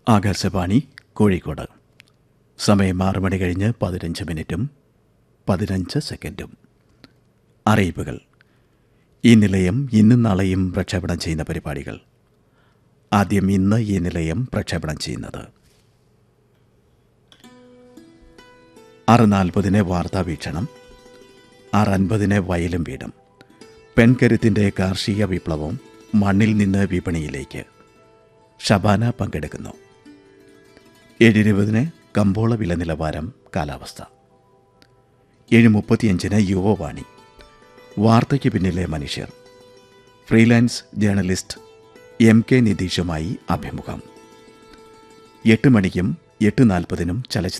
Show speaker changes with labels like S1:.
S1: ആകാശവാണി കോഴിക്കോട് സമയം ആറ് മണി കഴിഞ്ഞ് പതിനഞ്ച് മിനിറ്റും പതിനഞ്ച് സെക്കൻഡും അറിയിപ്പുകൾ ഈ നിലയം ഇന്നും നാളെയും പ്രക്ഷേപണം ചെയ്യുന്ന പരിപാടികൾ ആദ്യം ഇന്ന് ഈ നിലയം പ്രക്ഷേപണം ചെയ്യുന്നത് ആറ് നാൽപ്പതിന് വാർത്താ വീക്ഷണം ആറ് അൻപതിന് വയലും വീടും പെൺകരുത്തിൻ്റെ കാർഷിക വിപ്ലവം മണ്ണിൽ നിന്ന് വിപണിയിലേക്ക് ഷബാന പങ്കെടുക്കുന്നു ഏഴിരുപതിന് കമ്പോള വില നിലവാരം കാലാവസ്ഥ ഏഴ് മുപ്പത്തിയഞ്ചിന് യുവവാണി വാർത്തയ്ക്ക് പിന്നിലെ മനുഷ്യർ ഫ്രീലാൻസ് ജേർണലിസ്റ്റ് എം കെ നിതീഷുമായി അഭിമുഖം എട്ട് മണിക്കും എട്ട് നാൽപ്പതിനും ചലച്ചിത്ര